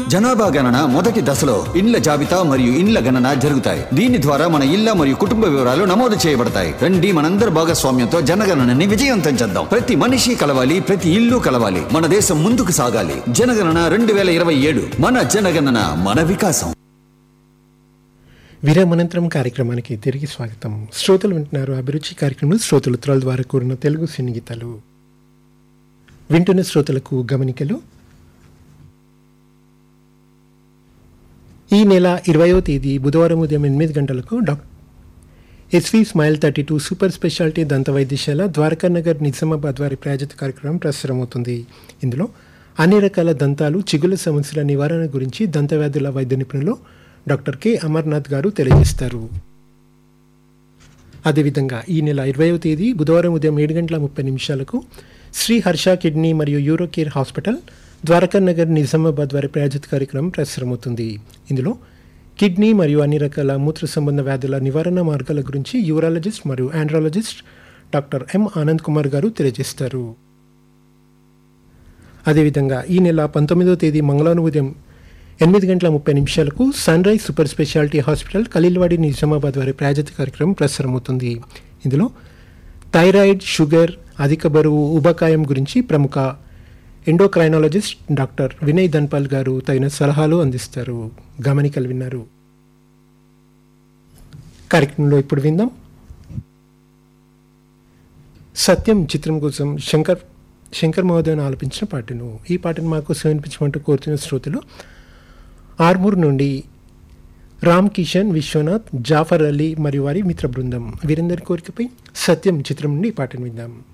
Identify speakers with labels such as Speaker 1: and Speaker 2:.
Speaker 1: జనాభా గణన మొదటి దశలో ఇండ్ల జాబితా మరియు ఇండ్ల గణన జరుగుతాయి దీని ద్వారా మన ఇళ్ల మరియు కుటుంబ వివరాలు నమోదు చేయబడతాయి రండి మనందరి భాగస్వామ్యంతో జనగణనని విజయవంతం చేద్దాం ప్రతి మనిషి కలవాలి ప్రతి ఇల్లు కలవాలి మన దేశం ముందుకు సాగాలి జనగణన రెండు వేల ఇరవై ఏడు మన జనగణన మన వికాసం
Speaker 2: విరామనంతరం కార్యక్రమానికి తిరిగి స్వాగతం శ్రోతలు వింటున్నారు అభిరుచి కార్యక్రమంలో శ్రోతలు త్రోల ద్వారా కూడిన తెలుగు సినీ గీతాలు వింటున్న శ్రోతలకు గమనికలు ఈ నెల ఇరవయో తేదీ బుధవారం ఉదయం ఎనిమిది గంటలకు doctor SV smile thirty two super speciality దంత వైద్యశాల ద్వారకా నగర్ నిజామాబాద్ వారి ప్రాయోజిత కార్యక్రమం ప్రసారమవుతుంది ఇందులో అన్ని రకాల దంతాలు చిగుల సమస్యల నివారణ గురించి దంత వ్యాధుల వైద్య నిపుణులు డాక్టర్ కె అమర్నాథ్ గారు తెలియజేస్తారు అదేవిధంగా ఈ నెల ఇరవైవ తేదీ బుధవారం ఉదయం ఏడు గంటల ముప్పై నిమిషాలకు శ్రీ హర్ష కిడ్నీ మరియు uro care hospital Dwaraka Nagar Nizamabad వారి ప్రాయోజిత కార్యక్రమం ప్రసారమవుతుంది ఇందులో కిడ్నీ మరియు అన్ని రకాల మూత్ర సంబంధ వ్యాధుల నివారణ మార్గాల గురించి యూరాలజిస్ట్ మరియు andrologist doctor M Anand Kumar garu తెలియజేస్తారు అదేవిధంగా ఈ నెల పంతొమ్మిదవ తేదీ మంగళవారం ఉదయం ఎనిమిది గంటల ముప్పై నిమిషాలకు sunrise super speciality hospital Khaleelwadi Nizamabad వారి ప్రాయోజిత కార్యక్రమం ప్రసారమవుతుంది ఇందులో థైరాయిడ్ షుగర్ అధిక బరువు ఉబకాయం గురించి ప్రముఖ ఎండోక్రైనాలజిస్ట్ డాక్టర్ వినయ్ ధన్పాల్ గారు తగిన సలహాలు అందిస్తారు గమనికలు విన్నారు కార్యక్రమంలో ఇప్పుడు విందాం సత్యం చిత్రం కోసం శంకర్ శంకర్ మహోదయన్ ఆలపించిన పాటను ఈ పాటను మాకు వినిపించమంటూ కోరుతున్న శ్రోతలు ఆర్మూర్ నుండి రామ్ కిషన్ విశ్వనాథ్ జాఫర్ అలీ మరియు వారి మిత్ర బృందం వీరందరి కోరికపై సత్యం చిత్రం నుండి ఈ పాటను విందాం